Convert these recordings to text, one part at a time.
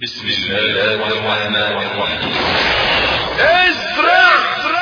بسم الله الرحمن الرحيم ازرع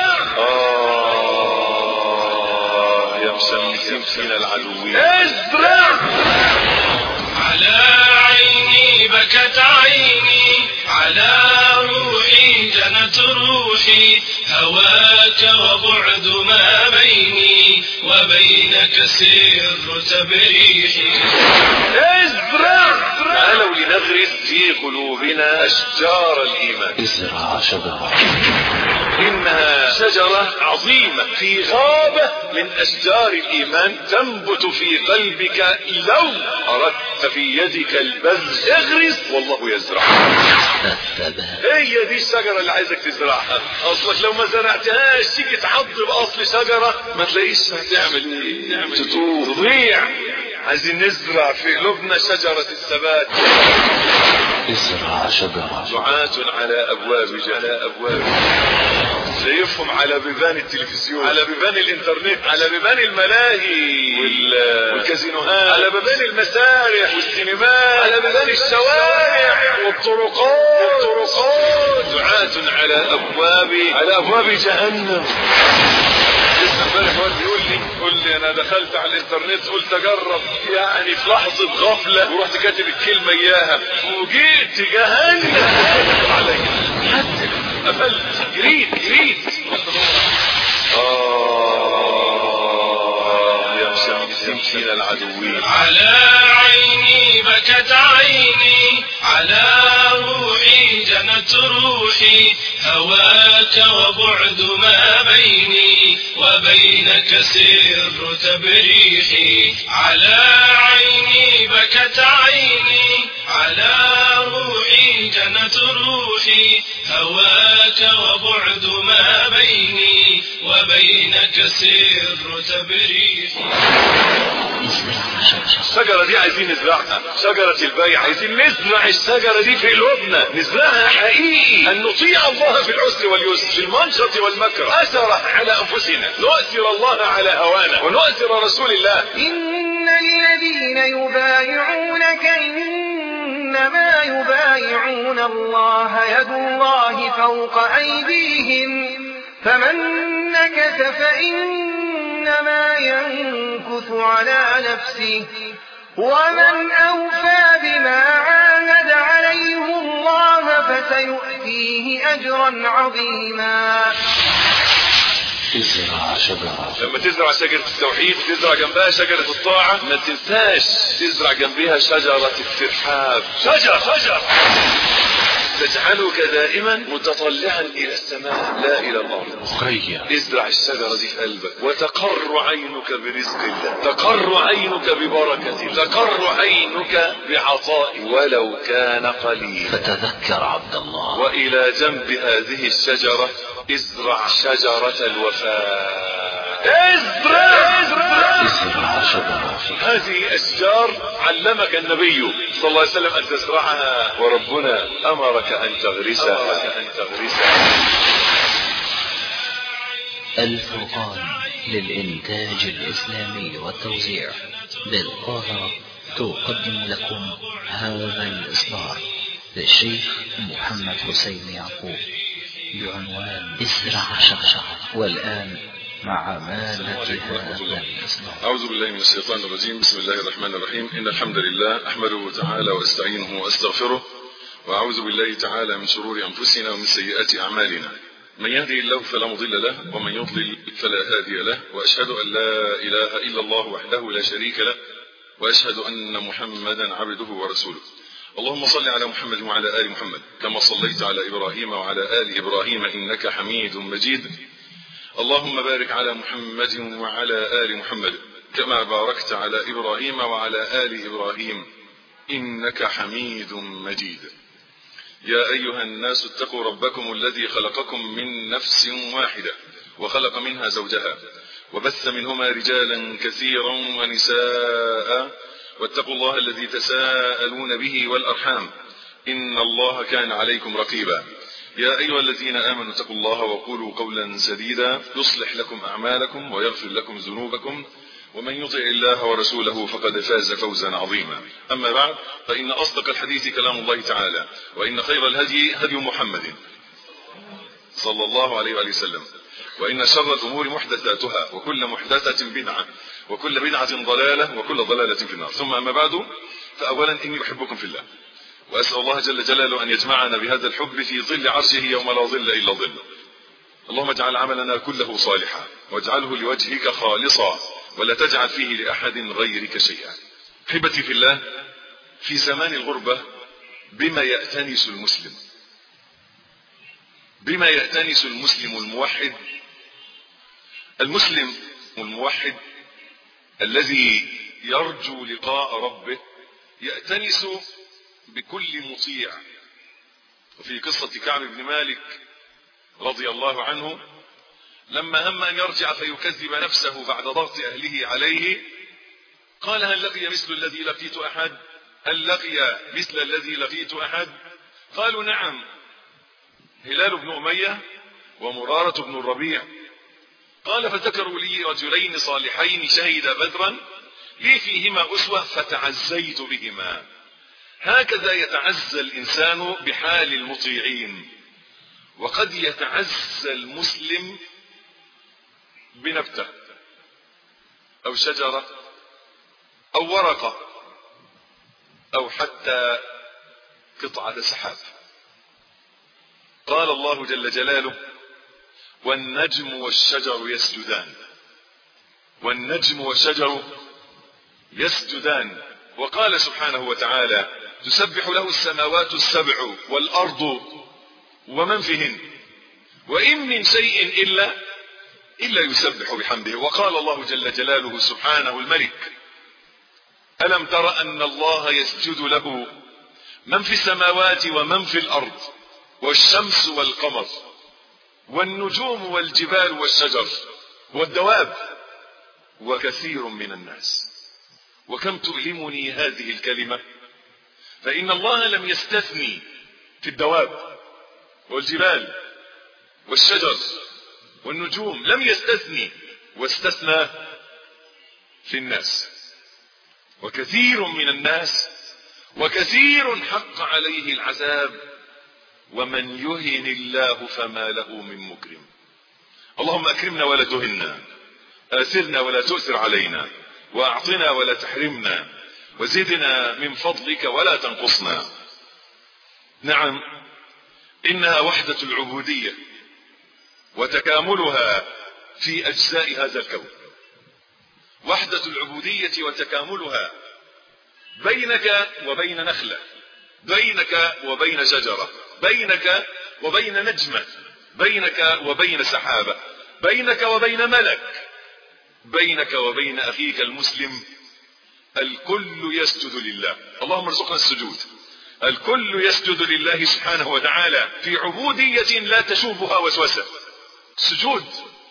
آه يا مسمسين فينا العدوين ازرع على عيني بكت عيني على روحي جنت روحي هواك وبعد ما بيني وبينك سر تبريحي ازرع تعالوا لنغرس في قلوبنا اشجار الايمان ازرع شجرة إنها شجرة عظيمة في غابة من أشجار الإيمان تنبت في قلبك لو أردت في يدك البذر اغرس والله يزرع الثبات هي دي الشجرة اللي عايزك تزرعها أصلك لو ما زرعتهاش تيجي تعض بأصل شجرة ما تلاقيش هتعمل إيه تطور تضيع عايزين نزرع في قلوبنا شجرة الثبات ازرع شجرة دعاة على أبواب على أبواب شايفهم على بيبان التلفزيون على بيبان الانترنت على بيبان الملاهي وال... والكازينوهات على بيبان المسارح والسينمات على بيبان الشوارع والطرقات والطرقات دعاة على أبواب على أبواب جهنم لسه امبارح واحد بيقول لي قول لي انا دخلت على الانترنت قلت اجرب يعني في لحظه غفله ورحت كاتب الكلمه اياها وجيت جهنم عليا حتى قفلت جريت جريت اه يا مسامسين فينا العدوين على عيني بكت عيني على روحي جنت روحي هواك وبعد ما بيني وبينك سر تبريحي على عيني بكت عيني على روحي جنت روحي هواك وبعد ما بيني وبينك سر تبريحي ازرع شجرة الشجرة دي عايزين نزرعها شجرة البيع عايزين نزرع الشجرة دي في قلوبنا نزرعها حقيقي أن نطيع الله في العسر واليسر في المنشط والمكر أثر على أنفسنا نؤثر الله على هوانا ونؤثر رسول الله إن الذين يبايعونك إنما يبايعون الله يد الله فوق أيديهم فمن نكث فإنما ينكث على نفسه ومن أوفى بما عاهد عليه الله فسيؤتيه أجرا عظيما ازرع شجرة لما تزرع شجرة التوحيد تزرع جنبها شجرة الطاعة ما تنساش تزرع جنبها شجرة الترحاب شجرة شجرة تجعلك دائما متطلعا إلى السماء لا إلى الأرض خير ازرع الشجرة دي في قلبك وتقر عينك برزق الله تقر عينك ببركة الله تقر عينك بعطاء ولو كان قليلا فتذكر عبد الله وإلى جنب هذه الشجرة ازرع شجرة الوفاء ازرع ازرع ازرع شجرة هذه أشجار علمك النبي صلى الله عليه وسلم أن تزرعها وربنا أمرك أن تغرسها أن تغرسها الفرقان للإنتاج الإسلامي والتوزيع بالقاهرة تقدم لكم هذا الإصدار للشيخ محمد حسين يعقوب بعنوان ازرع شجرة والآن مع مادة هذا الإصدار أعوذ بالله من الشيطان الرجيم بسم الله الرحمن الرحيم إن الحمد لله أحمده تعالى وأستعينه وأستغفره وأعوذ بالله تعالى من شرور أنفسنا ومن سيئات أعمالنا من يهدي الله فلا مضل له ومن يضلل فلا هادي له وأشهد أن لا إله إلا الله وحده لا شريك له وأشهد أن محمدا عبده ورسوله اللهم صل على محمد وعلى آل محمد كما صليت على إبراهيم وعلى آل إبراهيم إنك حميد مجيد اللهم بارك على محمد وعلى آل محمد كما باركت على إبراهيم وعلى آل إبراهيم إنك حميد مجيد يا أيها الناس اتقوا ربكم الذي خلقكم من نفس واحدة وخلق منها زوجها وبث منهما رجالا كثيرا ونساء واتقوا الله الذي تساءلون به والأرحام إن الله كان عليكم رقيبا يا أيها الذين آمنوا اتقوا الله وقولوا قولا سديدا يصلح لكم أعمالكم ويغفر لكم ذنوبكم ومن يطع الله ورسوله فقد فاز فوزا عظيما أما بعد فإن أصدق الحديث كلام الله تعالى وإن خير الهدي هدي محمد صلى الله عليه وآله وسلم وإن شر الأمور محدثاتها وكل محدثة بدعة وكل بدعة ضلالة وكل ضلالة في النار ثم أما بعد فأولا إني أحبكم في الله وأسأل الله جل جلاله أن يجمعنا بهذا الحب في ظل عرشه يوم لا ظل إلا ظله اللهم اجعل عملنا كله صالحا واجعله لوجهك خالصا ولا تجعل فيه لأحد غيرك شيئا احبتي في الله في زمان الغربة بما يأتنس المسلم بما يأتنس المسلم الموحد المسلم الموحد الذي يرجو لقاء ربه يأتنس بكل مطيع وفي قصة كعب بن مالك رضي الله عنه لما هم أن يرجع فيكذب نفسه بعد ضغط أهله عليه قال هل لقي مثل الذي لقيت أحد هل لقي مثل الذي لقيت أحد قالوا نعم هلال بن أمية ومرارة بن الربيع قال فذكروا لي رجلين صالحين شهد بدرا لي فيهما أسوة فتعزيت بهما هكذا يتعزى الإنسان بحال المطيعين وقد يتعزى المسلم بنبتة أو شجرة أو ورقة أو حتى قطعة سحاب قال الله جل جلاله والنجم والشجر يسجدان والنجم والشجر يسجدان وقال سبحانه وتعالى تسبح له السماوات السبع والأرض ومن فيهن وإن من شيء إلا إلا يسبح بحمده وقال الله جل جلاله سبحانه الملك ألم تر أن الله يسجد له من في السماوات ومن في الأرض والشمس والقمر والنجوم والجبال والشجر والدواب وكثير من الناس وكم تؤلمني هذه الكلمة فإن الله لم يستثني في الدواب والجبال والشجر والنجوم لم يستثني واستثنى في الناس وكثير من الناس وكثير حق عليه العذاب ومن يهن الله فما له من مكرم اللهم اكرمنا ولا تهنا اثرنا ولا تؤثر علينا واعطنا ولا تحرمنا وزدنا من فضلك ولا تنقصنا نعم انها وحده العبوديه وتكاملها في اجزاء هذا الكون وحده العبوديه وتكاملها بينك وبين نخله بينك وبين شجره بينك وبين نجمه بينك وبين سحابه بينك وبين ملك بينك وبين اخيك المسلم الكل يسجد لله اللهم ارزقنا السجود الكل يسجد لله سبحانه وتعالى في عبودية لا تشوبها وسوسة سجود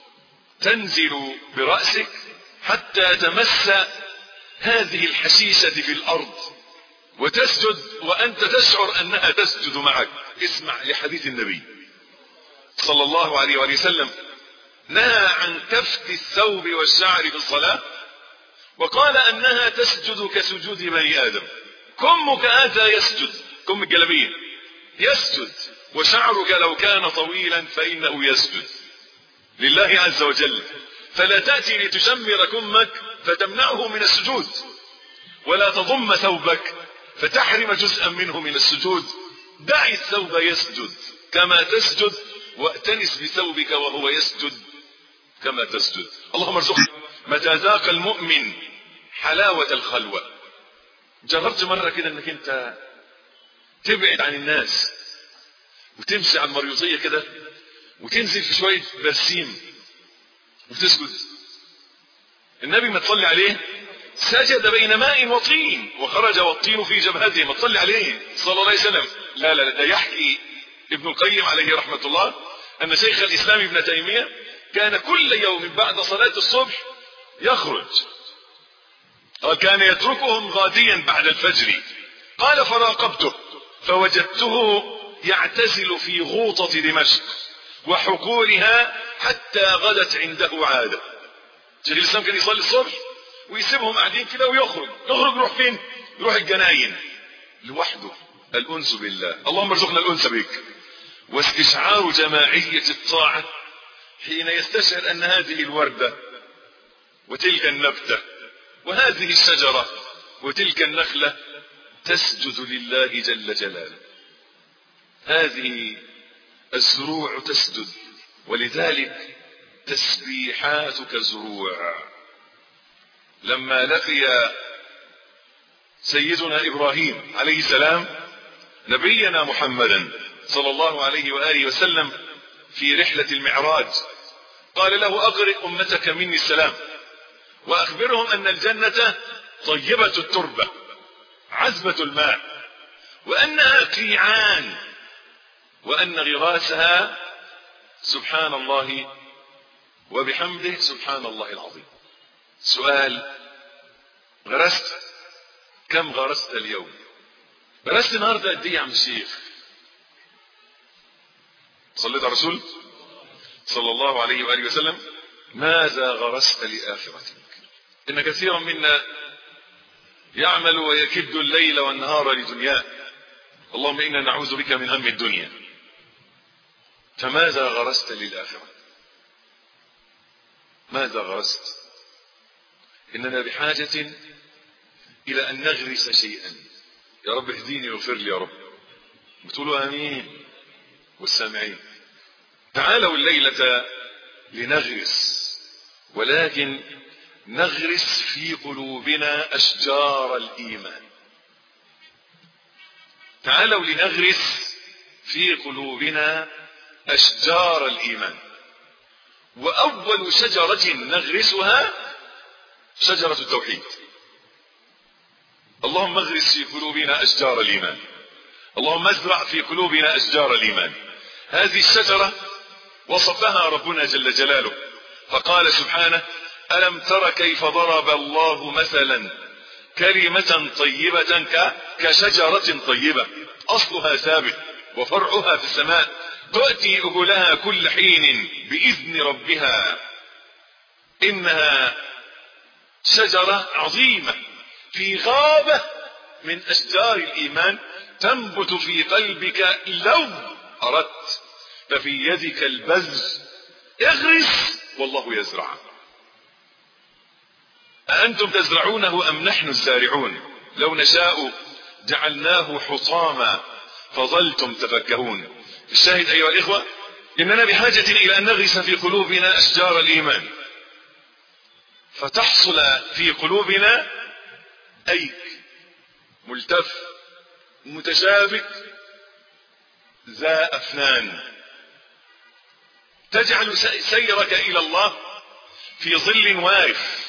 تنزل برأسك حتى تمس هذه الحشيشة في الأرض وتسجد وأنت تشعر أنها تسجد معك اسمع لحديث النبي صلى الله عليه وآله وسلم نهى عن كفت الثوب والشعر في الصلاة وقال أنها تسجد كسجود بني آدم كمك هذا يسجد كم الجلبية يسجد وشعرك لو كان طويلا فإنه يسجد لله عز وجل فلا تأتي لتشمر كمك فتمنعه من السجود ولا تضم ثوبك فتحرم جزءا منه من السجود دع الثوب يسجد كما تسجد واتنس بثوبك وهو يسجد كما تسجد اللهم ارزقنا متى ذاق المؤمن حلاوة الخلوة جربت مرة كده انك انت تبعد عن الناس وتمشي على المريوطية كده وتنزل في شوية برسيم وتسجد النبي ما تصلي عليه سجد بين ماء وطين وخرج والطين في جبهته ما تصلي عليه صلى الله عليه وسلم لا لا ده يحكي ابن القيم عليه رحمة الله أن شيخ الإسلام ابن تيمية كان كل يوم بعد صلاة الصبح يخرج قال كان يتركهم غاديا بعد الفجر قال فراقبته فوجدته يعتزل في غوطة دمشق وحقولها حتى غدت عنده عادة شيخ الإسلام كان يصلي الصبح ويسيبهم قاعدين كده ويخرج يخرج يروح فين يروح الجناين لوحده الانس بالله اللهم ارزقنا الانس بك واستشعار جماعيه الطاعه حين يستشعر ان هذه الورده وتلك النبته وهذه الشجره وتلك النخله تسجد لله جل جلاله هذه الزروع تسجد ولذلك تسبيحاتك زروع لما لقي سيدنا ابراهيم عليه السلام نبينا محمدا صلى الله عليه واله وسلم في رحله المعراج قال له اقرئ امتك مني السلام واخبرهم ان الجنه طيبه التربه عذبه الماء وانها قيعان وان غراسها سبحان الله وبحمده سبحان الله العظيم سؤال غرست كم غرست اليوم غرست النهارده قد ايه يا عم الشيخ صليت على الرسول صلى الله عليه واله وسلم ماذا غرست لاخرتك ان كثيرا منا يعمل ويكد الليل والنهار لدنياه اللهم انا نعوذ بك من هم الدنيا فماذا غرست للاخره ماذا غرست اننا بحاجه الى ان نغرس شيئا يا رب اهديني واغفر لي يا رب بتقولوا امين والسامعين تعالوا الليله لنغرس ولكن نغرس في قلوبنا اشجار الايمان تعالوا لنغرس في قلوبنا اشجار الايمان واول شجره نغرسها شجره التوحيد اللهم اغرس في قلوبنا اشجار الايمان اللهم ازرع في قلوبنا اشجار الايمان هذه الشجره وصفها ربنا جل جلاله فقال سبحانه الم تر كيف ضرب الله مثلا كلمه طيبه كشجره طيبه اصلها ثابت وفرعها في السماء تؤتي اكلها كل حين باذن ربها انها شجره عظيمه في غابه من اشجار الايمان تنبت في قلبك لو اردت ففي يدك البذر اغرس والله يزرع أأنتم تزرعونه أم نحن الزارعون لو نشاء جعلناه حطاما فظلتم تفكهون الشاهد أيها الإخوة إننا بحاجة إلى أن نغرس في قلوبنا أشجار الإيمان فتحصل في قلوبنا أيك ملتف متشابك ذا أفنان تجعل سيرك إلى الله في ظل وارف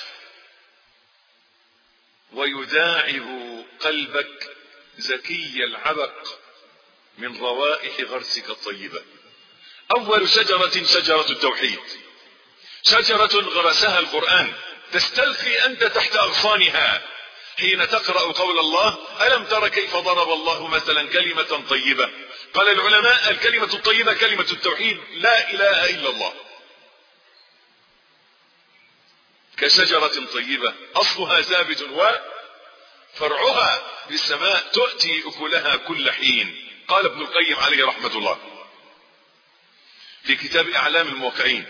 ويداعب قلبك زكي العبق من روائح غرسك الطيبة أول شجرة شجرة التوحيد شجرة غرسها القرآن تستلقي أنت تحت أغصانها حين تقرأ قول الله ألم تر كيف ضرب الله مثلا كلمة طيبة قال العلماء الكلمة الطيبة كلمة التوحيد لا إله إلا الله كشجرة طيبة أصلها ثابت وفرعها في السماء تؤتي أكلها كل حين قال ابن القيم عليه رحمة الله في كتاب أعلام الموقعين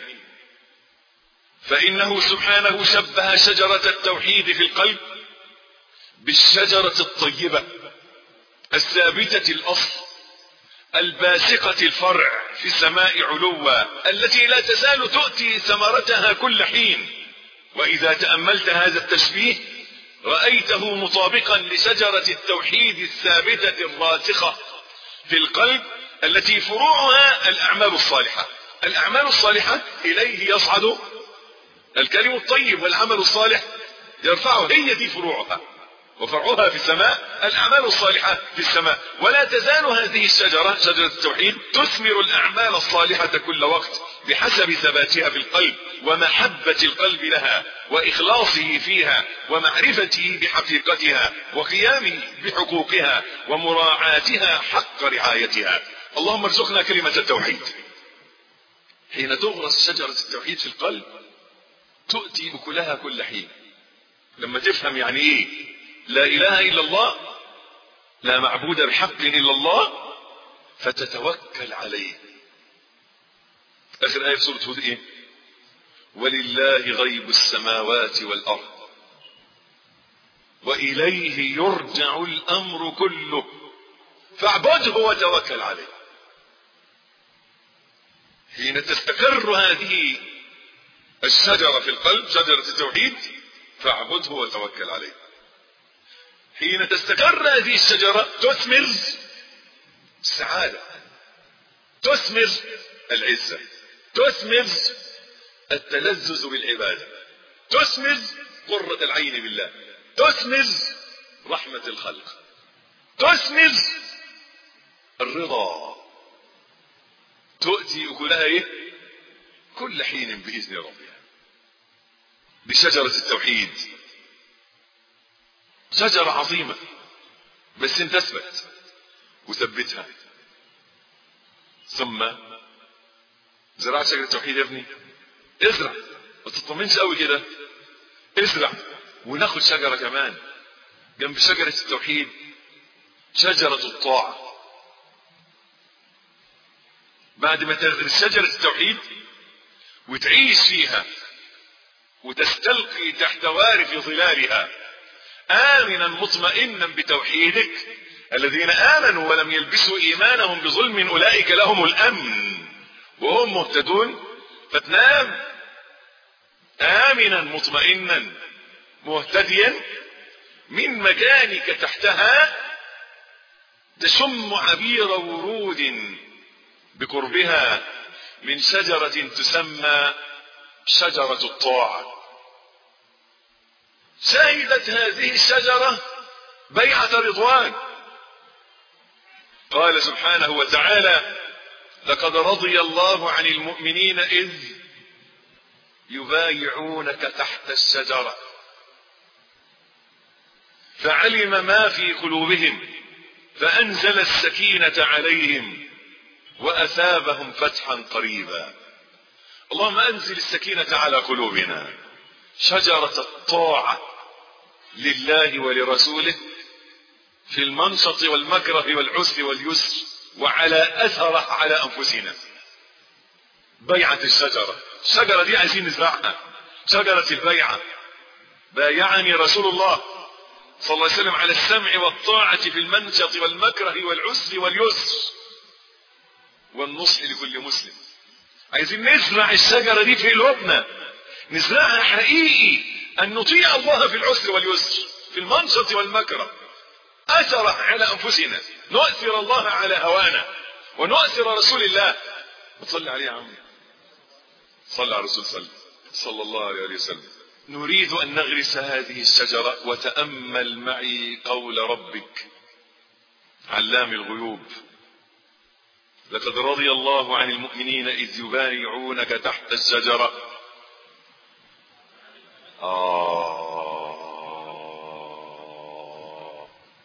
فإنه سبحانه شبه شجرة التوحيد في القلب بالشجرة الطيبة الثابتة الأصل الباسقة الفرع في السماء علوا التي لا تزال تؤتي ثمرتها كل حين وإذا تأملت هذا التشبيه رأيته مطابقا لشجرة التوحيد الثابتة الراسخة في القلب التي فروعها الأعمال الصالحة الأعمال الصالحة إليه يصعد الكلم الطيب والعمل الصالح يرفعه هي دي فروعها وفرعها في السماء الأعمال الصالحة في السماء ولا تزال هذه الشجرة شجرة التوحيد تثمر الأعمال الصالحة كل وقت بحسب ثباتها في القلب ومحبة القلب لها وإخلاصه فيها ومعرفته بحقيقتها وقيامه بحقوقها ومراعاتها حق رعايتها اللهم ارزقنا كلمة التوحيد حين تغرس شجرة التوحيد في القلب تؤتي أكلها كل حين لما تفهم يعني ايه لا اله الا الله لا معبود بحق الا الله فتتوكل عليه اخر ايه في سوره هود ايه ولله غيب السماوات والارض واليه يرجع الامر كله فاعبده وتوكل عليه حين تستقر هذه الشجرة في القلب شجرة التوحيد فاعبده وتوكل عليه حين تستقر هذه الشجرة تثمر السعادة تثمر العزة تثمر التلذذ بالعبادة تثمر قرة العين بالله تثمر رحمة الخلق تثمر الرضا تؤتي أكلها إيه؟ كل حين بإذن ربها بشجرة التوحيد شجرة عظيمة بس انت اثبت وثبتها ثم زراعة شجرة التوحيد يا ابني ازرع ما تطمنش قوي كده ازرع وناخد شجرة كمان جنب شجرة التوحيد شجرة الطاعة بعد ما تغرس شجرة التوحيد وتعيش فيها وتستلقي تحت وارف ظلالها آمنا مطمئنا بتوحيدك الذين آمنوا ولم يلبسوا إيمانهم بظلم أولئك لهم الأمن وهم مهتدون فتنام آمنا مطمئنا مهتديا من مكانك تحتها تشم عبير ورود بقربها من شجرة تسمى شجرة الطاعة شهدت هذه الشجرة بيعة رضوان قال سبحانه وتعالى لقد رضي الله عن المؤمنين إذ يبايعونك تحت الشجرة فعلم ما في قلوبهم فأنزل السكينة عليهم وأثابهم فتحا قريبا اللهم أنزل السكينة على قلوبنا شجرة الطاعة لله ولرسوله في المنشط والمكره والعسر واليسر وعلى أثره على أنفسنا بيعة الشجرة الشجرة دي عايزين نزرعها شجرة البيعة بايعني رسول الله صلى الله عليه وسلم على السمع والطاعة في المنشط والمكره والعسر واليسر والنصح لكل مسلم عايزين نزرع الشجرة دي في قلوبنا نزرعها حقيقي أن نطيع الله في العسر واليسر في المنشط والمكره أثر على أنفسنا نؤثر الله على هوانا ونؤثر رسول الله صلى عليه يا عم صلى على الرسول صلى صلى الله عليه وسلم نريد أن نغرس هذه الشجرة وتأمل معي قول ربك علام الغيوب لقد رضي الله عن المؤمنين إذ يبايعونك تحت الشجرة آه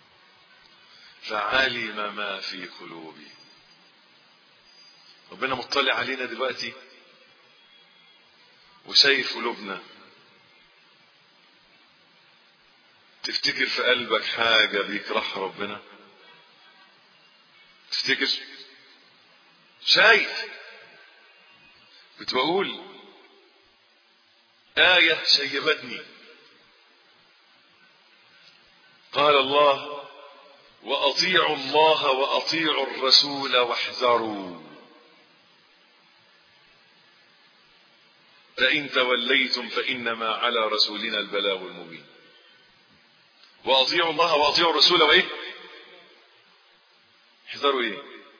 فعلم ما في قلوبي ربنا مطلع علينا دلوقتي وشايف قلوبنا تفتكر في قلبك حاجة بيكرهها ربنا تفتكر شايف كنت بقول آية شيبتني قال الله وأطيعوا الله وأطيعوا الرسول واحذروا فإن توليتم فإنما على رسولنا البلاغ المبين وأطيعوا الله وأطيعوا الرسول وإيه احذروا إيه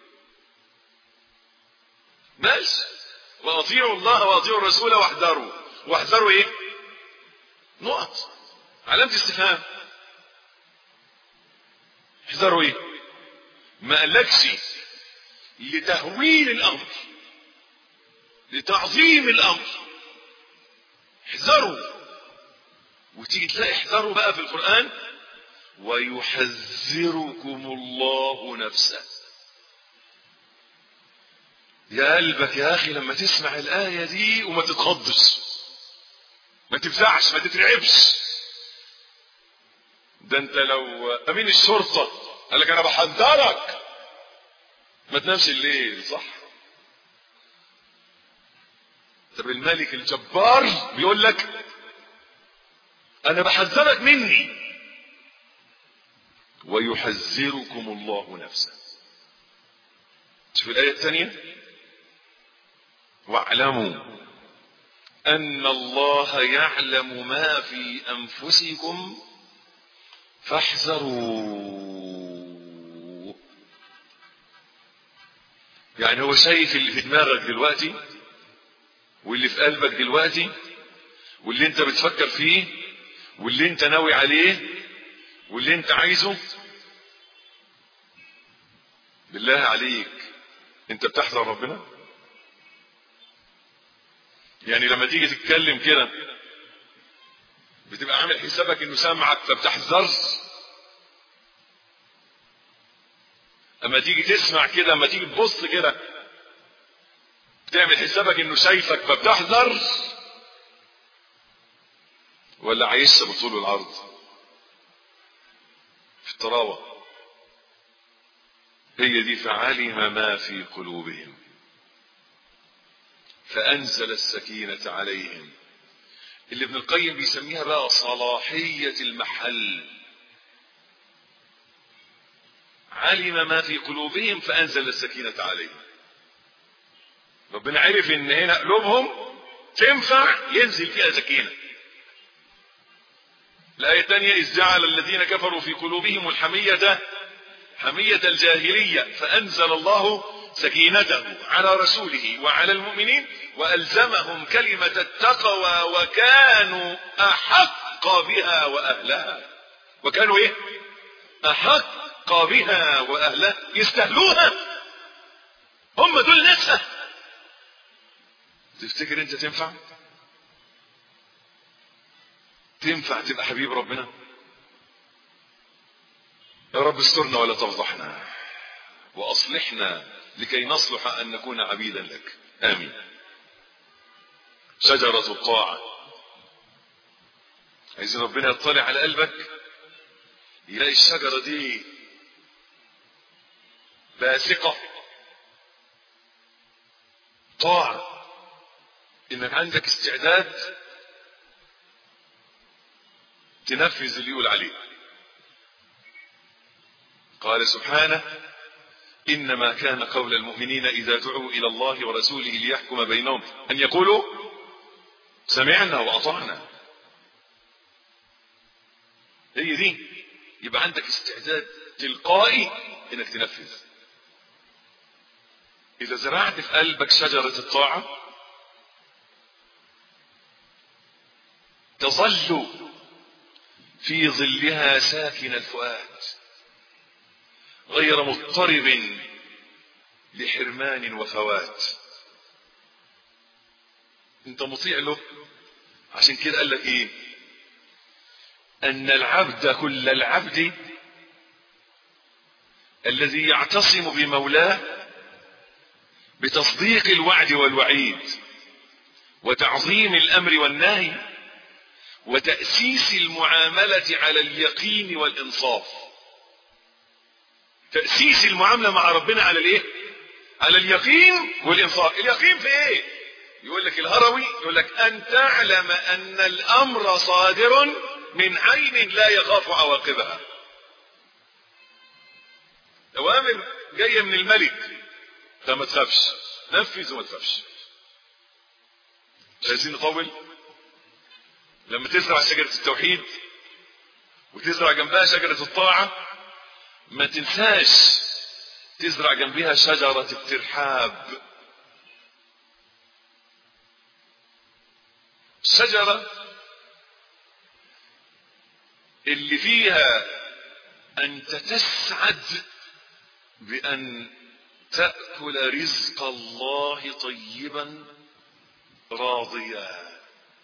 بس وأطيعوا الله وأطيعوا الرسول واحذروا واحذروا إيه نقط علامة استفهام احذروا إيه ما قالكش لتهويل الأمر لتعظيم الأمر احذروا وتيجي تلاقي احذروا بقى في القرآن ويحذركم الله نفسه يا قلبك يا أخي لما تسمع الآية دي وما تتخضش ما تفزعش ما تترعبش ده انت لو امين الشرطة قال لك انا بحذرك ما تنامش الليل صح طب الملك الجبار بيقول لك انا بحذرك مني ويحذركم الله نفسه شوف الآية الثانية واعلموا أن الله يعلم ما في أنفسكم فاحذروا يعني هو شايف اللي في دماغك دلوقتي واللي في قلبك دلوقتي واللي انت بتفكر فيه واللي انت ناوي عليه واللي انت عايزه بالله عليك انت بتحذر ربنا يعني لما تيجي تتكلم كده بتبقى عامل حسابك انه سامعك فبتحذر اما تيجي تسمع كده اما تيجي تبص كده بتعمل حسابك انه شايفك فبتحذر ولا عايش بطول العرض في الطراوه هي دي فعلم ما في قلوبهم فأنزل السكينة عليهم اللي ابن القيم بيسميها بقى صلاحية المحل علم ما في قلوبهم فأنزل السكينة عليهم ربنا عرف ان هنا قلوبهم تنفع ينزل فيها سكينة الآية الثانية إذ جعل الذين كفروا في قلوبهم الحمية حمية الجاهلية فأنزل الله سكينته على رسوله وعلى المؤمنين وألزمهم كلمة التقوى وكانوا أحق بها وأهلها وكانوا إيه أحق بها وأهلها يستهلوها هم دول ناسها تفتكر انت تنفع تنفع تبقى حبيب ربنا يا رب استرنا ولا تفضحنا واصلحنا لكي نصلح ان نكون عبيدا لك امين شجرة الطاعة عايزين ربنا يطلع على قلبك يلاقي الشجرة دي باسقة طاعة انك عندك استعداد تنفذ اللي يقول عليه قال سبحانه إنما كان قول المؤمنين إذا دعوا إلى الله ورسوله ليحكم بينهم أن يقولوا سمعنا وأطعنا هي دي يبقى عندك استعداد تلقائي انك تنفذ اذا زرعت في قلبك شجرة الطاعة تظل في ظلها ساكن الفؤاد غير مضطرب لحرمان وفوات انت مطيع له عشان كده قال لك ايه ان العبد كل العبد الذي يعتصم بمولاه بتصديق الوعد والوعيد وتعظيم الامر والنهي وتاسيس المعامله على اليقين والانصاف تاسيس المعامله مع ربنا على الايه على اليقين والانصاف اليقين في ايه يقول لك الهروي يقول لك ان تعلم ان الامر صادر من عين لا يخاف عواقبها اوامر جايه من الملك فما تخافش نفذ وما تخافش مش عايزين نطول لما تزرع شجره التوحيد وتزرع جنبها شجره الطاعه ما تنساش تزرع جنبها شجره الترحاب الشجره اللي فيها انت تسعد بان تاكل رزق الله طيبا راضيا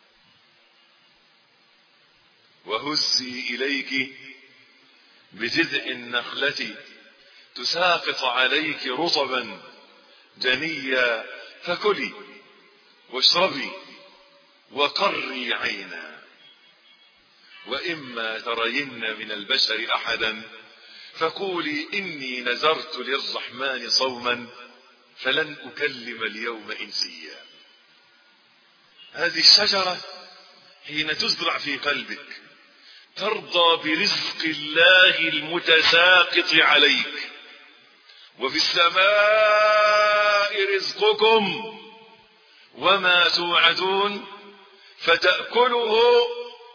وهزي اليك بجذع النخله تساقط عليك رطبا جنيا فكلي واشربي وقري عينا وإما ترين من البشر أحدا فقولي إني نذرت للرحمن صوما فلن أكلم اليوم إنسيا هذه الشجرة حين تزرع في قلبك ترضى برزق الله المتساقط عليك وفي السماء رزقكم وما توعدون فتأكله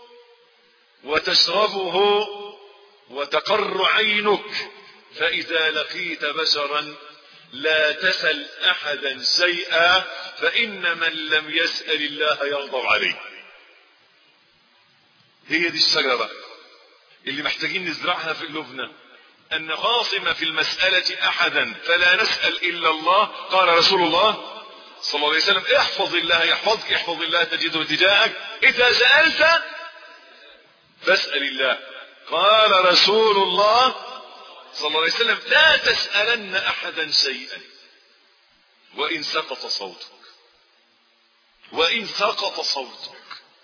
وتشربه وتقر عينك فإذا لقيت بشرا لا تسل أحدا شيئا فإن من لم يسأل الله يغضب عليه هي دي الشجرة اللي محتاجين نزرعها في قلوبنا أن نخاصم في المسألة أحدا فلا نسأل إلا الله قال رسول الله صلى الله عليه وسلم احفظ الله يحفظك احفظ الله تجده تجاهك إذا سألت فاسأل الله قال رسول الله صلى الله عليه وسلم لا تسألن أحدا شيئا وإن سقط صوتك وإن سقط صوتك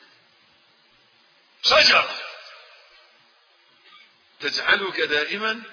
شجرة تجعلك دائما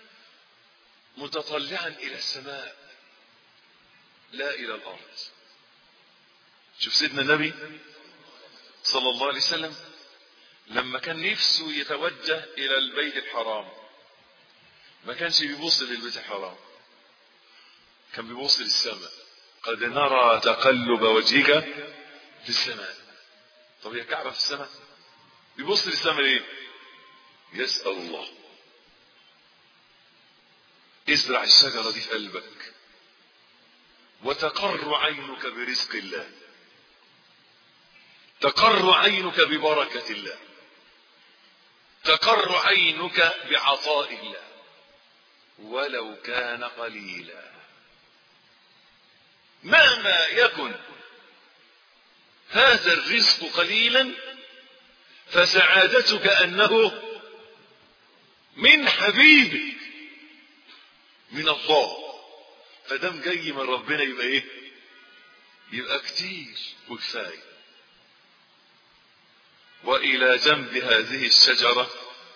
متطلعا إلى السماء لا إلى الأرض شوف سيدنا النبي صلى الله عليه وسلم لما كان نفسه يتوجه إلى البيت الحرام ما كانش بيبص للبيت الحرام كان بيبص للسماء قد نرى تقلب وجهك في السماء طب هي كعبة في السماء بيبص للسماء ليه يسأل الله ازرع الشجرة دي في قلبك وتقر عينك برزق الله تقر عينك ببركة الله تقر عينك بعطاء الله ولو كان قليلا مهما يكن هذا الرزق قليلا فسعادتك انه من حبيبك من الله فدام جاي من ربنا يبقى ايه يبقى كتير وكفايه والى جنب هذه الشجره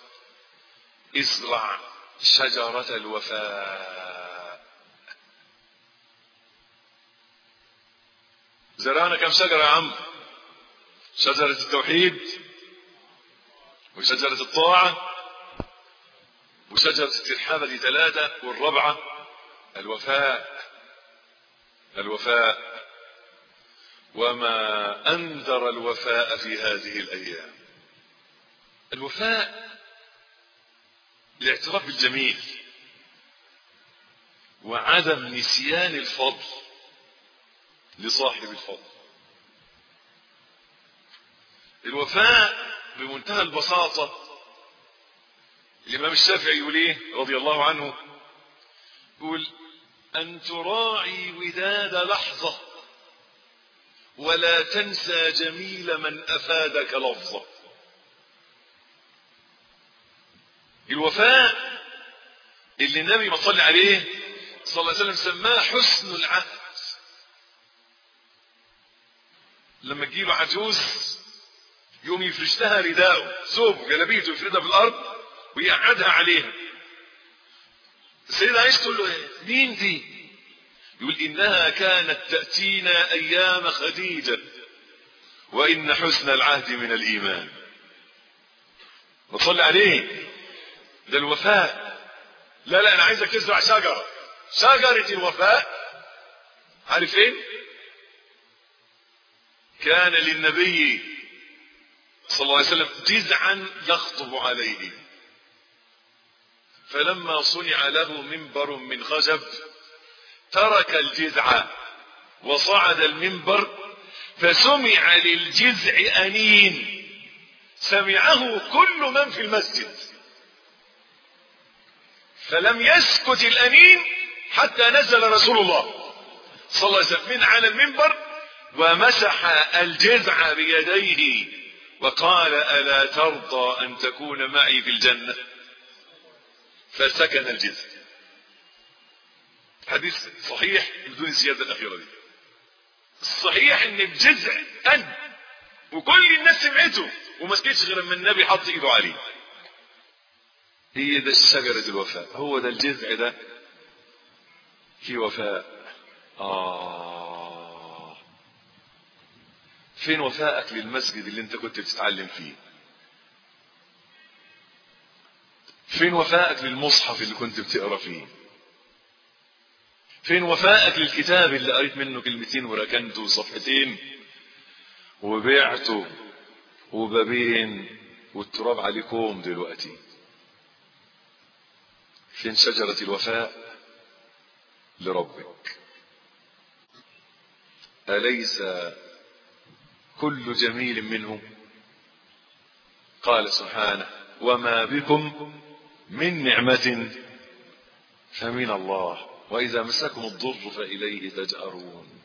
ازرع شجره الوفاء زرعنا كم شجره يا عم شجره التوحيد وشجره الطاعه وشجره الترحابه دي ثلاثه والرابعه الوفاء الوفاء وما انذر الوفاء في هذه الايام الوفاء الاعتراف بالجميل وعدم نسيان الفضل لصاحب الفضل الوفاء بمنتهى البساطة الإمام الشافعي يقول إيه رضي الله عنه يقول أن تراعي وداد لحظة ولا تنسى جميل من أفادك لفظة الوفاء اللي النبي ما صلى عليه صلى الله عليه وسلم سماه حسن العهد لما تجيله عجوز يوم يفرش لها رداءه ثوبه جلابيته يفردها في الارض ويقعدها عليها السيدة عايشة تقول له ايه مين دي يقول انها كانت تأتينا ايام خديجة وان حسن العهد من الايمان وصلي عليه ده الوفاء لا لا انا عايزك تزرع شجرة شجرة الوفاء عارف فين كان للنبي صلى الله عليه وسلم جزعا يخطب عليه فلما صنع له منبر من خشب ترك الجذع وصعد المنبر فسمع للجذع أنين سمعه كل من في المسجد فلم يسكت الأنين حتى نزل رسول الله صلى الله عليه وسلم من على المنبر ومسح الجذع بيديه وقال ألا ترضى أن تكون معي في الجنة فسكن الجذع حديث صحيح بدون الزيادة الأخيرة دي الصحيح ان الجذع أن وكل الناس سمعته وما سكتش غير لما النبي حط ايده عليه هي ده شجرة الوفاء هو ده الجذع ده في وفاء آه فين وفائك للمسجد اللي انت كنت بتتعلم فيه فين وفائك للمصحف اللي كنت بتقرا فيه فين وفائك للكتاب اللي قريت منه كلمتين وركنته صفحتين وبعته وبابين والتراب عليكم دلوقتي فين شجرة الوفاء لربك أليس كل جميل منه قال سبحانه وما بكم من نعمة فمن الله وإذا مسكم الضر فإليه تجأرون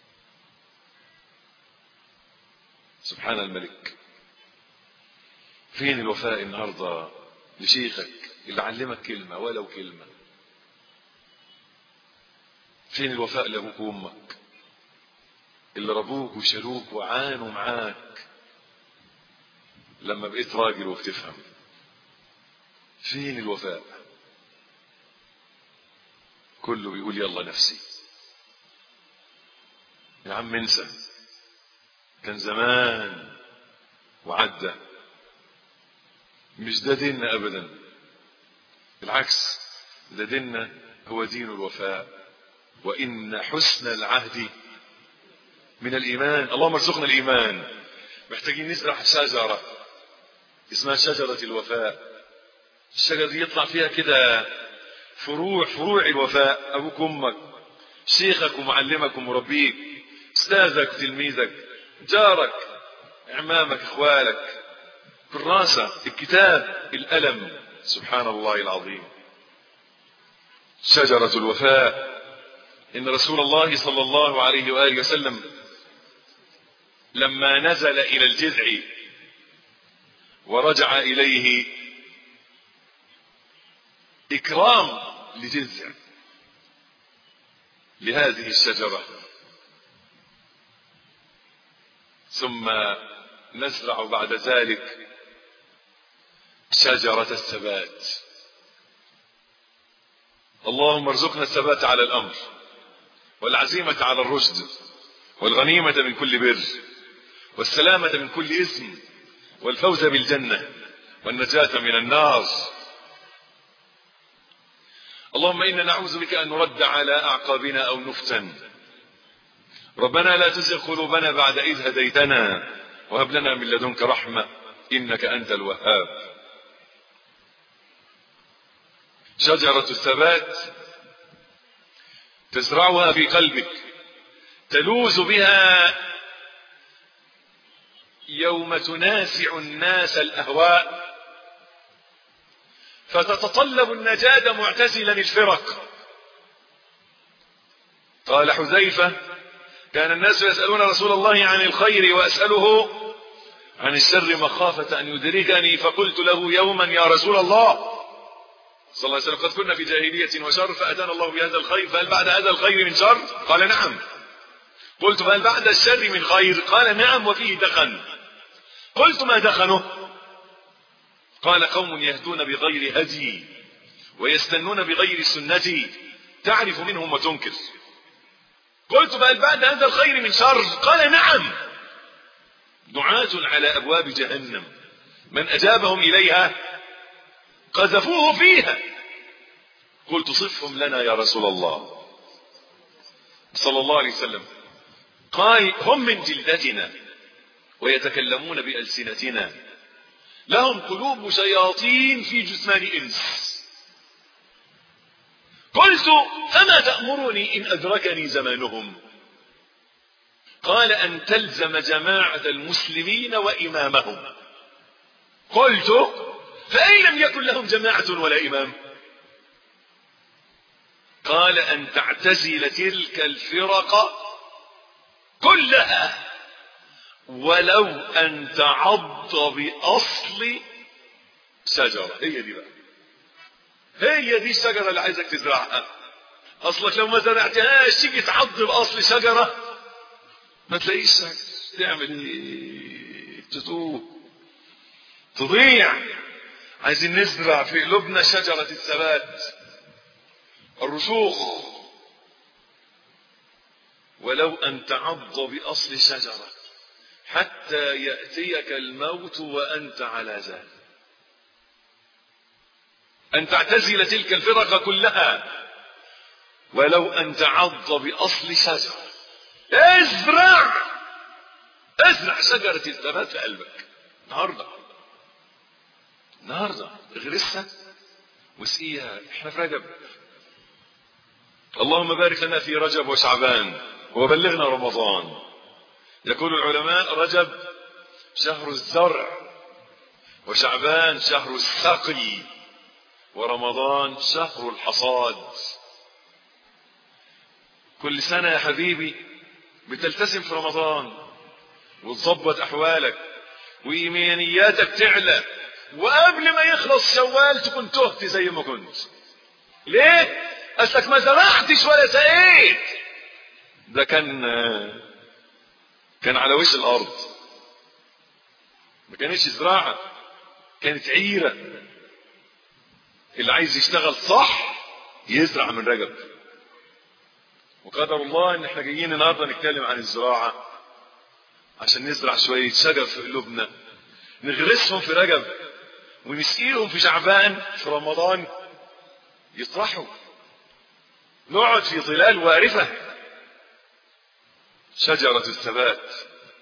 سبحان الملك فين الوفاء النهارده لشيخك اللي علمك كلمة ولو كلمة فين الوفاء لأبوك وأمك اللي ربوك وشالوك وعانوا معاك لما بقيت راجل وبتفهم فين الوفاء كله بيقول يلا نفسي يا عم انسى كان زمان وعدى مش ده ديننا ابدا بالعكس ده ديننا هو دين الوفاء وان حسن العهد من الايمان اللهم ارزقنا الايمان محتاجين نزرع شجره اسمها شجره الوفاء الشجره دي يطلع فيها كده فروع فروع الوفاء ابوك امك شيخك ومعلمك ومربيك استاذك وتلميذك جارك اعمامك اخوالك كراسة الكتاب الألم سبحان الله العظيم شجرة الوفاء إن رسول الله صلى الله عليه وآله وسلم لما نزل إلى الجذع ورجع إليه إكرام لجذع لهذه الشجرة ثم نزرع بعد ذلك شجرة الثبات اللهم ارزقنا الثبات على الأمر والعزيمة على الرشد والغنيمة من كل بر والسلامة من كل إثم والفوز بالجنة والنجاة من النار اللهم إنا نعوذ بك أن نرد على أعقابنا أو نفتن ربنا لا تزغ قلوبنا بعد إذ هديتنا وهب لنا من لدنك رحمة إنك أنت الوهاب شجرة الثبات تزرعها في قلبك تلوذ بها يوم تنازع الناس الأهواء فتتطلب النجاة معتزلا الفرق قال حذيفة كان الناس يسألون رسول الله عن الخير وأسأله عن الشر مخافة أن يدركني فقلت له يوما يا رسول الله صلى الله عليه وسلم قد كنا في جاهلية وشر فأتانا الله بهذا الخير فهل بعد هذا الخير من شر قال نعم قلت فهل بعد الشر من خير قال نعم وفيه دخن قلت ما دخنه قال قوم يهدون بغير هدي ويستنون بغير سنتي تعرف منهم وتنكر قلت فهل بعد هذا الخير من شر قال نعم دعاة على أبواب جهنم من أجابهم إليها قذفوه فيها قلت صفهم لنا يا رسول الله صلى الله عليه وسلم قال هم من جلدتنا ويتكلمون بألسنتنا لهم قلوب شياطين في جثمان إنس قلت فما تأمرني إن أدركني زمانهم قال أن تلزم جماعة المسلمين وإمامهم قلت فأين لم يكن لهم جماعة ولا إمام قال أن تعتزل تلك الفرق كلها ولو أن تعض بأصل شجرة هي دي بقى هي دي الشجرة اللي عايزك تزرعها أصلك لو ما زرعتهاش تيجي تعض بأصل شجرة ما تلاقيش تعمل ايه تتوه تضيع عايزين نزرع في قلوبنا شجرة الثبات الرسوخ ولو أن تعض بأصل شجرة حتى يأتيك الموت وأنت على ذلك أن تعتزل تلك الفرق كلها ولو أن تعض بأصل شجرة ازرع ازرع شجرة الثبات في قلبك النهارده النهارده اغرسها واسقيها احنا في رجب اللهم بارك لنا في رجب وشعبان وبلغنا رمضان يقول العلماء رجب شهر الزرع وشعبان شهر السقي ورمضان شهر الحصاد كل سنة يا حبيبي بتلتزم في رمضان وتظبط أحوالك وإيمانياتك تعلى وقبل ما يخلص شوال تكون تهت زي ما كنت ليه؟ أصلك ما زرعتش ولا سقيت ده كان كان على وش الأرض ما كانتش زراعة كانت عيرة اللي عايز يشتغل صح يزرع من رجب وقدر الله ان احنا جايين النهارده نتكلم عن الزراعه عشان نزرع شويه شجر في قلوبنا نغرسهم في رجب ونسقيهم في شعبان في رمضان يطرحوا نقعد في ظلال وارفه شجره الثبات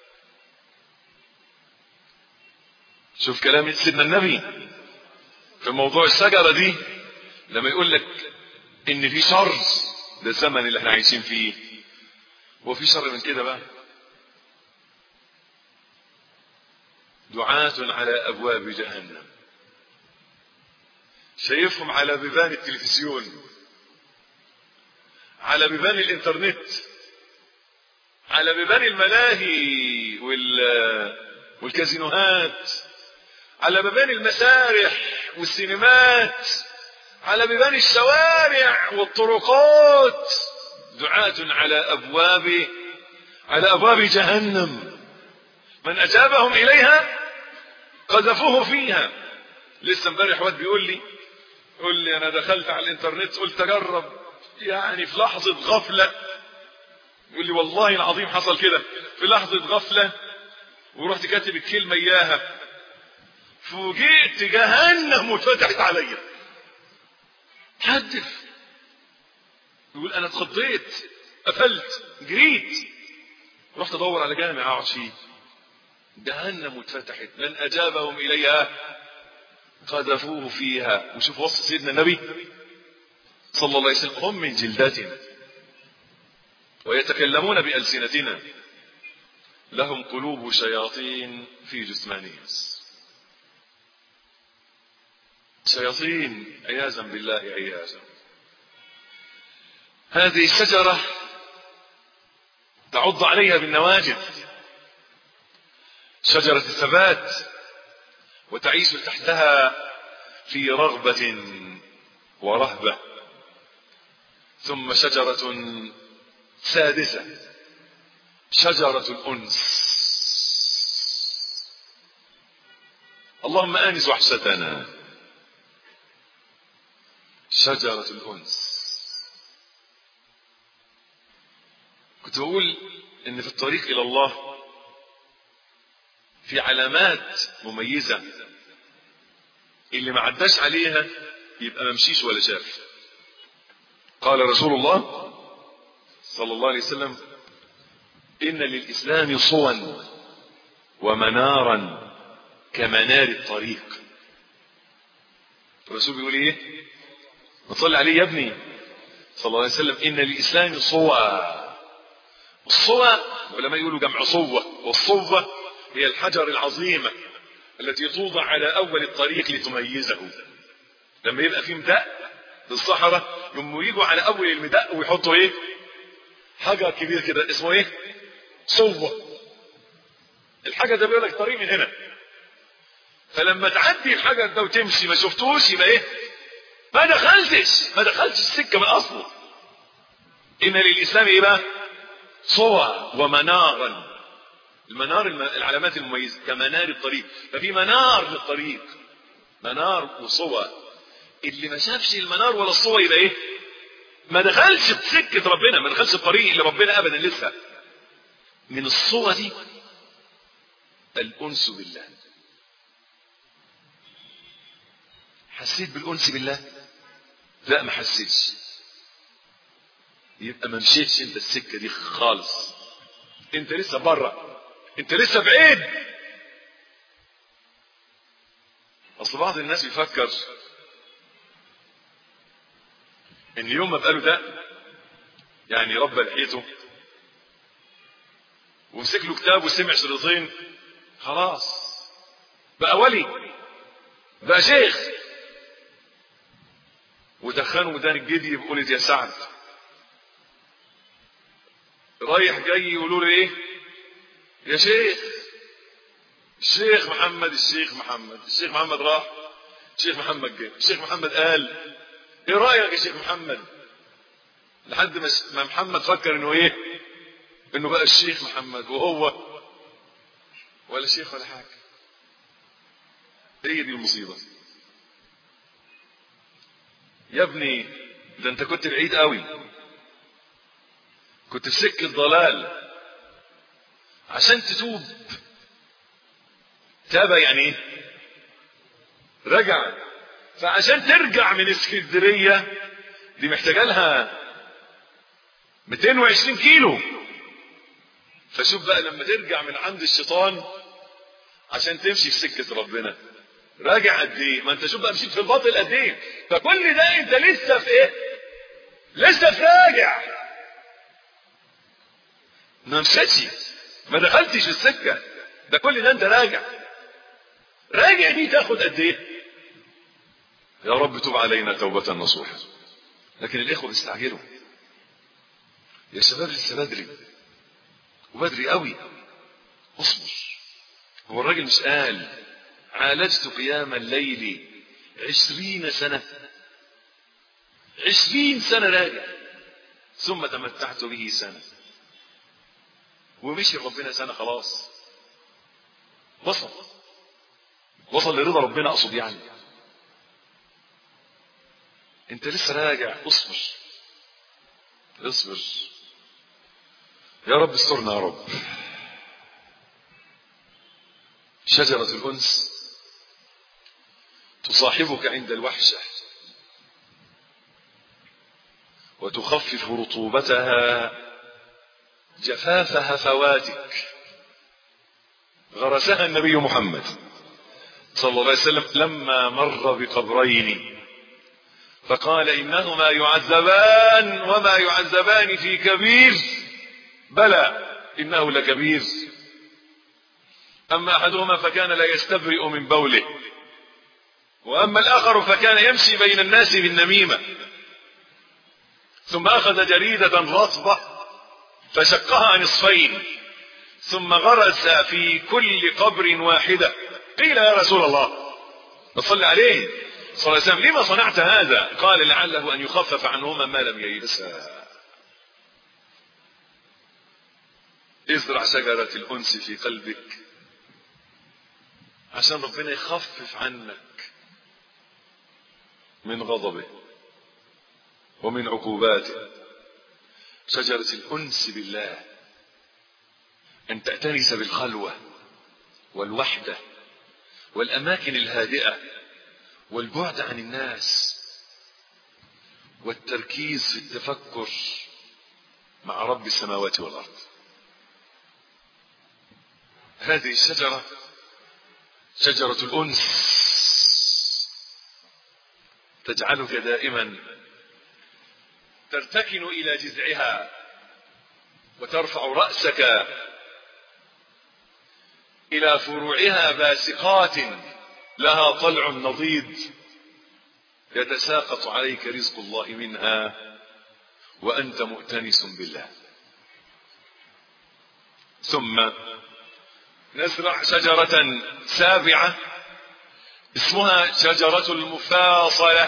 شوف كلام سيدنا النبي في موضوع الشجره دي لما يقول لك ان في شر ده الزمن اللي احنا عايشين فيه هو في شر من كده بقى دعاة على ابواب جهنم شايفهم على بيبان التلفزيون على بيبان الانترنت على بيبان الملاهي وال والكازينوهات على بيبان المسارح والسينمات على بيبان الشوارع والطرقات دعاة على أبواب على أبواب جهنم من أجابهم إليها قذفوه فيها لسه امبارح واد بيقول لي يقول لي أنا دخلت على الإنترنت قلت أجرب يعني في لحظة غفلة يقول لي والله العظيم حصل كده في لحظة غفلة ورحت كاتب الكلمة إياها فوجئت جهنم واتفتحت عليا حدث يقول انا اتخضيت قفلت جريت رحت ادور على جامع اقعد فيه جهنم اتفتحت من اجابهم اليها قذفوه فيها وشوف وصف سيدنا النبي صلى الله عليه وسلم هم من جلدتنا ويتكلمون بألسنتنا لهم قلوب شياطين في جثمانهم شياطين عياذا بالله عياذا هذه الشجرة تعض عليها بالنواجذ شجرة الثبات وتعيش تحتها في رغبة ورهبة ثم شجرة سادسة شجرة الأنس اللهم آنس وحشتنا شجرة الأنس كنت بقول إن في الطريق إلى الله في علامات مميزة اللي ما عداش عليها يبقى ما مشيش ولا شاف قال رسول الله صلى الله عليه وسلم إن للإسلام صوا ومنارا كمنار الطريق الرسول بيقول ايه نصلي عليه يا ابني صلى الله عليه وسلم ان للاسلام صوى الصوى ولما يقولوا جمع صوة والصوة هي الحجر العظيمة التي توضع على اول الطريق لتميزه لما يبقى في مدق في الصحراء يقوموا يجوا على اول المدق ويحطوا ايه حجر كبير كده اسمه ايه صوة الحجر ده بيقول لك طريق من هنا فلما تعدي الحجر ده وتمشي ما شفتوش يبقى ايه ما دخلتش ما دخلتش السكه من اصله ان للاسلام ايه بقى صوى ومنارا المنار الم- العلامات المميزة كمنار الطريق ففي منار للطريق منار وصوى اللي ما شافش المنار ولا الصوى يبقى ايه ما دخلش في سكة ربنا ما دخلش الطريق اللي ربنا ابدا لسه من الصوى دي الانس بالله حسيت بالانس بالله لا ما حسيتش يبقى ما مشيتش انت السكه دي خالص انت لسه بره انت لسه بعيد اصل بعض الناس بيفكر ان يوم ما بقى له ده يعني ربى لحيته ومسك له كتاب وسمع شريطين خلاص بقى ولي بقى شيخ ودخلوا ميدان الجدي بقولة يا سعد رايح جاي يقولوا له ايه يا شيخ الشيخ محمد الشيخ محمد الشيخ محمد راح الشيخ محمد جه الشيخ محمد قال ايه رايك يا شيخ محمد لحد ما ما محمد فكر انه ايه انه بقى الشيخ محمد وهو ولا شيخ ولا حاجه هي دي المصيبه يا ابني ده انت كنت بعيد قوي كنت في سكه ضلال عشان تتوب تاب يعني ايه رجع فعشان ترجع من اسكندريه دي محتاجه لها 220 كيلو فشوف بقى لما ترجع من عند الشيطان عشان تمشي في سكه ربنا راجع قد ايه ما انت شوف بقى مشيت في الباطل قد ايه فكل ده انت لسه في ايه لسه في راجع ما مشيتش ما دخلتش في السكه ده كل ده انت راجع راجع دي تاخد قد ايه يا رب تب علينا توبة نصوحا لكن الإخوة بيستعجلوا يا شباب لسه بدري وبدري قوي اصبر هو الراجل مش قال عالجت قيام الليل عشرين سنة عشرين سنة راجع ثم تمتعت به سنة ومشي ربنا سنة خلاص وصل وصل لرضا ربنا اقصد يعني انت لسه راجع اصبر اصبر يا رب استرنا يا رب شجرة الأنس تصاحبك عند الوحشة وتخفف رطوبتها جفاف هفواتك غرسها النبي محمد صلى الله عليه وسلم لما مر بقبرين فقال إنهما يعذبان وما يعذبان في كبير بلى إنه لكبير أما أحدهما فكان لا يستبرئ من بوله وأما الآخر فكان يمشي بين الناس بالنميمة ثم أخذ جريدة رطبة فشقها نصفين ثم غرس في كل قبر واحدة قيل يا رسول الله نصلي عليه صلى الله عليه وسلم لما صنعت هذا قال لعله أن يخفف عنهما ما لم ييبسا ازرع شجرة الأنس في قلبك عشان ربنا يخفف عنك من غضبه ومن عقوباته شجرة الأنس بالله أن تأتنس بالخلوة والوحدة والأماكن الهادئة والبعد عن الناس والتركيز في التفكر مع رب السماوات والأرض هذه الشجرة شجرة الأنس تجعلك دائما ترتكن إلى جذعها وترفع رأسك إلى فروعها باسقات لها طلع نضيد يتساقط عليك رزق الله منها وأنت مؤتنس بالله ثم نزرع شجرة سابعة اسمها شجرة المفاصلة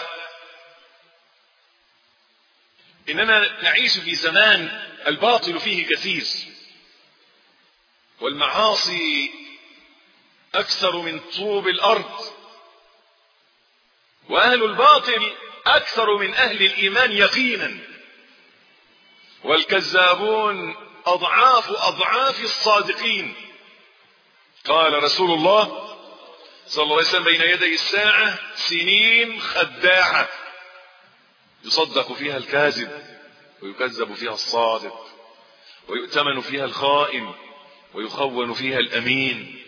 إننا نعيش في زمان الباطل فيه كثير والمعاصي أكثر من طوب الأرض وأهل الباطل أكثر من أهل الإيمان يقينا والكذابون أضعاف أضعاف الصادقين قال رسول الله صلى الله عليه وسلم بين يدي الساعة سنين خداعة يصدق فيها الكاذب ويكذب فيها الصادق ويؤتمن فيها الخائن ويخون فيها الأمين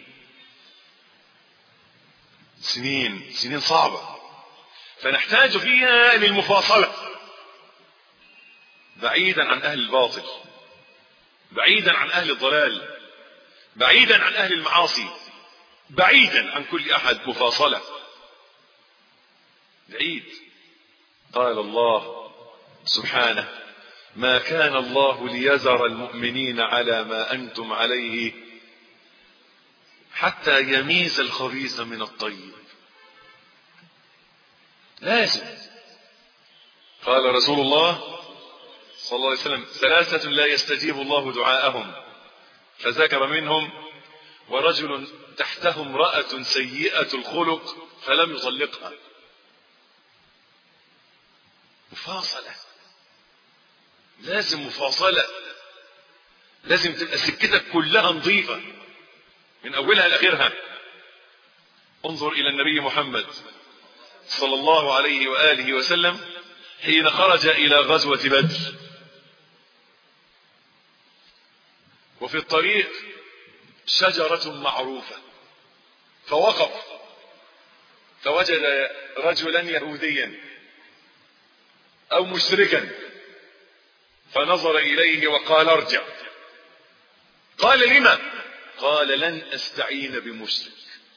سنين سنين صعبة فنحتاج فيها للمفاصلة بعيدا عن أهل الباطل بعيدا عن أهل الضلال بعيدا عن أهل المعاصي بعيدا عن كل أحد مفاصلة بعيد قال الله سبحانه ما كان الله ليذر المؤمنين على ما أنتم عليه حتى يميز الخبيث من الطيب لازم قال رسول الله صلى الله عليه وسلم ثلاثة لا يستجيب الله دعاءهم فذكر منهم ورجل تحته امرأة سيئة الخلق فلم يطلقها مفاصلة لازم مفاصلة لازم تبقى سكتك كلها نظيفة من أولها لآخرها انظر إلى النبي محمد صلى الله عليه وآله وسلم حين خرج إلى غزوة بدر وفي الطريق شجرة معروفة فوقف فوجد رجلا يهوديا أو مشركا فنظر إليه وقال ارجع قال لما قال لن أستعين بمشرك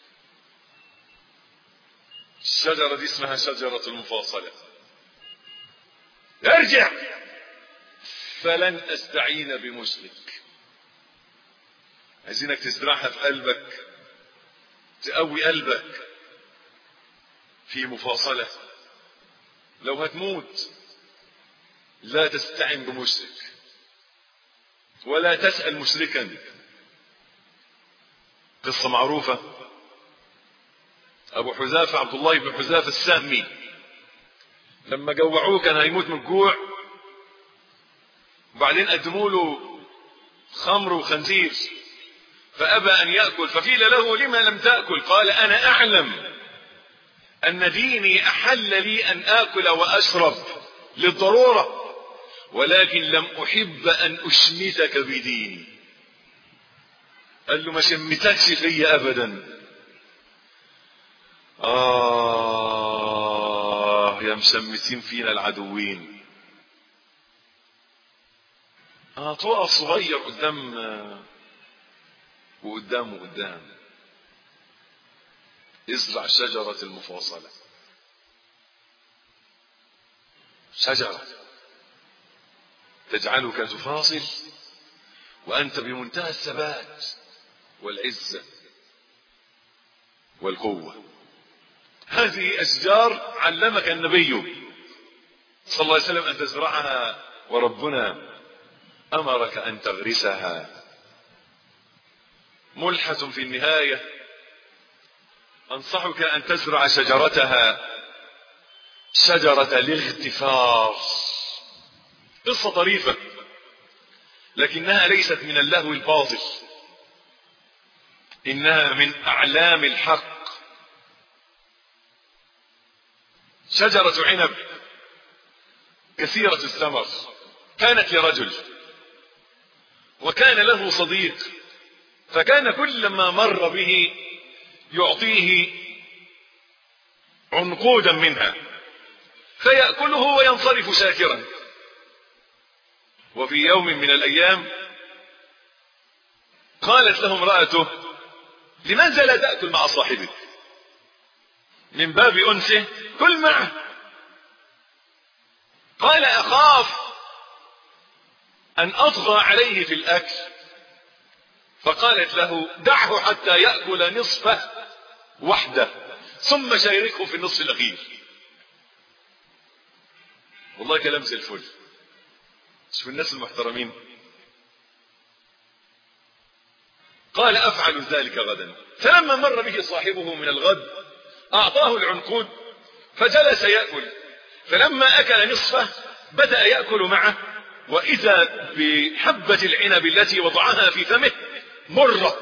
الشجرة دي اسمها شجرة المفاصلة ارجع فلن أستعين بمشرك عايزينك تزرعها في قلبك تقوي قلبك في مفاصلة لو هتموت لا تستعن بمشرك ولا تسأل مشركا قصة معروفة أبو حذافة عبد الله بن حذافة السهمي لما جوعوه كان هيموت من الجوع وبعدين قدموا له خمر وخنزير فأبى أن يأكل فقيل له لما لم تأكل قال أنا أعلم أن ديني أحل لي أن آكل وأشرب للضرورة ولكن لم أحب أن أشمتك بديني قال له ما شمتكش فيا أبدا آه يا مشمتين فينا العدوين آه تقف صغير قدام وقدام وقدام ازرع شجرة المفاصلة شجرة تجعلك تفاصل وأنت بمنتهى الثبات والعزة والقوة هذه أشجار علمك النبي صلى الله عليه وسلم أن تزرعها وربنا أمرك أن تغرسها ملحة في النهاية أنصحك أن تزرع شجرتها شجرة الاغتفار قصة طريفة لكنها ليست من اللهو الباطل إنها من أعلام الحق شجرة عنب كثيرة الثمر كانت لرجل وكان له صديق فكان كلما مر به يعطيه عنقودا منها فيأكله وينصرف شاكرا وفي يوم من الأيام قالت له امرأته لماذا لا تأكل مع صاحبك من باب أنسه كل معه قال أخاف أن أطغى عليه في الأكل فقالت له دعه حتى يأكل نصفه وحده ثم شاركه في النصف الأخير والله كلام زي الفل شوف الناس المحترمين قال أفعل ذلك غدا فلما مر به صاحبه من الغد أعطاه العنقود فجلس يأكل فلما أكل نصفه بدأ يأكل معه وإذا بحبة العنب التي وضعها في فمه مرة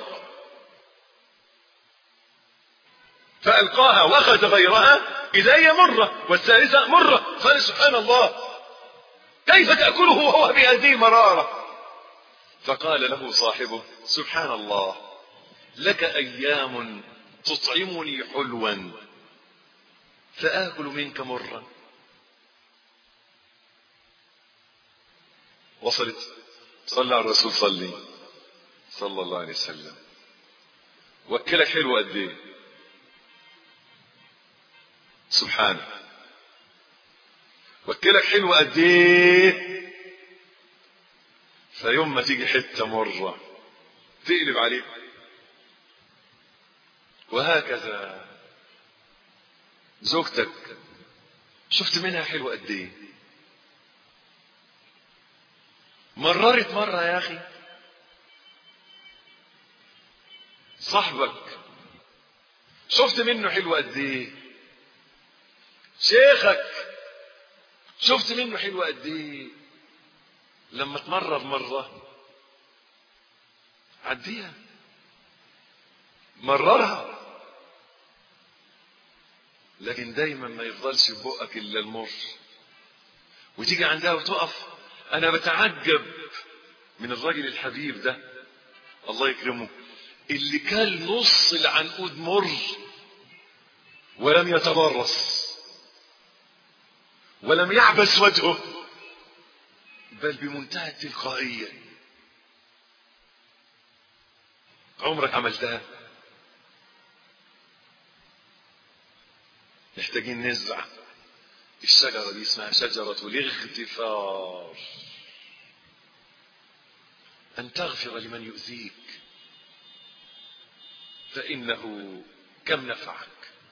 فألقاها وأخذ غيرها إذا هي مرة والثالثة مرة قال سبحان الله كيف تأكله وهو بهذه المرارة فقال له صاحبه سبحان الله لك أيام تطعمني حلوا فآكل منك مرا وصلت صلى على الرسول صلي صلى الله عليه وسلم وكلك حلو قد ايه سبحانه وكلك حلو قد ايه فيوم ما تيجي حته مره تقلب عليه وهكذا زوجتك شفت منها حلو قد ايه مررت مره يا اخي صاحبك شفت منه حلو قد ايه شيخك شفت منه حلو قد ايه لما تمرر مره عديها مررها لكن دايما ما يفضلش في بقك الا المر وتيجي عندها وتقف انا بتعجب من الراجل الحبيب ده الله يكرمه اللي كان نص العنقود مر ولم يتضرس ولم يعبس وجهه بل بمنتهى التلقائية عمرك عملتها محتاجين نزرع الشجرة دي اسمها شجرة الاغتفار أن تغفر لمن يؤذيك فإنه كم نفعك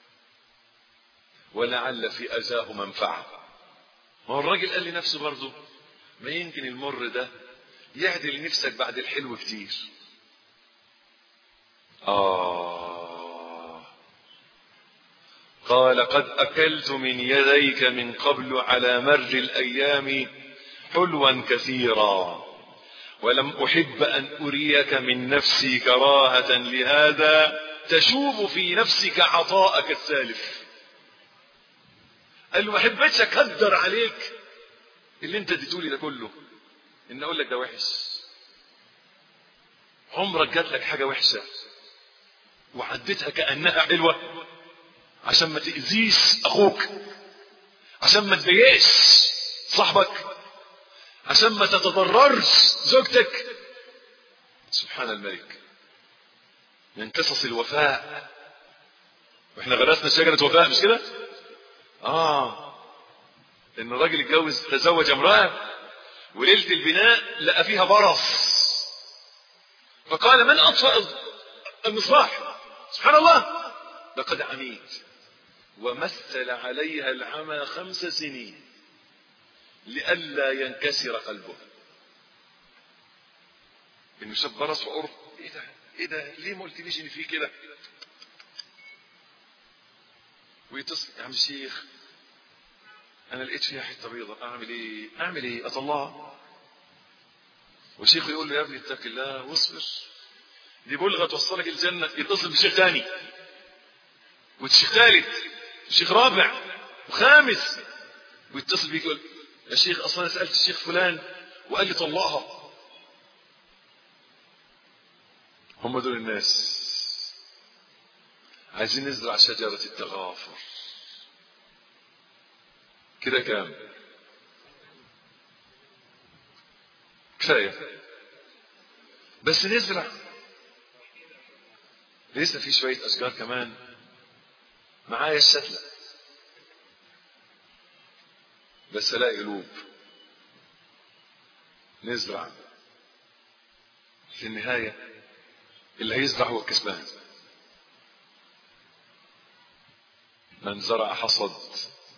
ولعل في أذاه منفعة ما هو الراجل قال لنفسه برضه ما يمكن المر ده يعدل نفسك بعد الحلو كتير آه قال قد أكلت من يديك من قبل على مر الأيام حلوا كثيرا ولم أحب أن أريك من نفسي كراهة لهذا تشوب في نفسك عطاءك السالف قال له ما حبيتش أكدر عليك اللي انت اديتولي ده كله ان اقول لك ده وحش عمرك جات لك حاجه وحشه وعديتها كانها حلوه عشان ما تاذيش اخوك عشان ما تضايقش صاحبك عشان ما تتضررش زوجتك سبحان الملك من قصص الوفاء واحنا غرسنا شجره وفاء مش كده اه ان الراجل اتجوز تزوج امراه وليله البناء لقى فيها برص فقال من اطفأ المصباح سبحان الله لقد عميت ومثل عليها العمى خمس سنين لئلا ينكسر قلبه انه شاف برص وقرب ايه ده ايه ده ليه ما قلتليش ان في كده ويتصل يا عم الشيخ انا لقيت فيها حته بيضة اعمل ايه اعمل ايه اطلعها وشيخه يقول له يا ابني اتق الله واصبر دي بلغه توصلك الجنه يتصل بشيخ تاني وشيخ ثالث وشيخ رابع وخامس ويتصل بيك يقول يا شيخ اصلا انا سالت الشيخ فلان وقال لي طلقها هم دول الناس عايزين نزرع شجره التغافر كده كام كفايه بس نزرع لسه في شويه اشجار كمان معايا الشتله بس الاقي قلوب نزرع في النهايه اللي هيزرع هو الكسبان من زرع حصد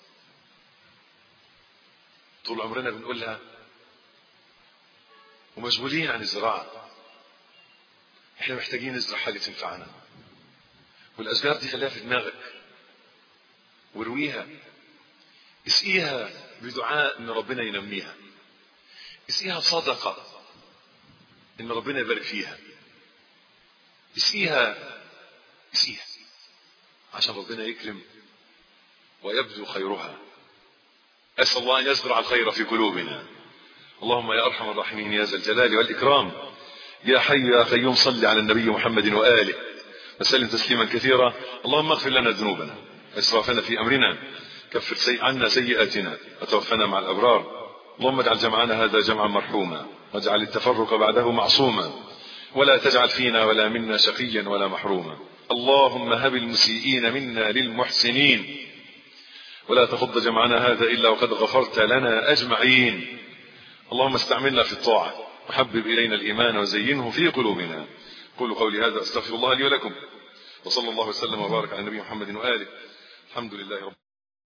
طول عمرنا بنقولها ومشغولين عن الزراعة احنا محتاجين نزرع حاجة تنفعنا والأشجار دي خليها في دماغك وارويها اسقيها بدعاء ان ربنا ينميها اسقيها بصدقة ان ربنا يبارك فيها اسقيها اسقيها عشان ربنا يكرم ويبدو خيرها أسأل الله أن يزرع الخير في قلوبنا اللهم يا أرحم الراحمين يا ذا الجلال والإكرام يا حي يا قيوم صل على النبي محمد وآله وسلم تسليما كثيرا اللهم اغفر لنا ذنوبنا وإسرافنا في أمرنا كفر سي عنا سيئاتنا وتوفنا مع الأبرار اللهم اجعل جمعنا هذا جمعا مرحوما واجعل التفرق بعده معصوما ولا تجعل فينا ولا منا شقيا ولا محروما اللهم هب المسيئين منا للمحسنين ولا تفض جمعنا هذا إلا وقد غفرت لنا أجمعين اللهم استعملنا في الطاعة وحبب إلينا الإيمان وزينه في قلوبنا قولوا قولي هذا أستغفر الله لي ولكم وصلى الله وسلم وبارك على نبي محمد وآله الحمد لله رب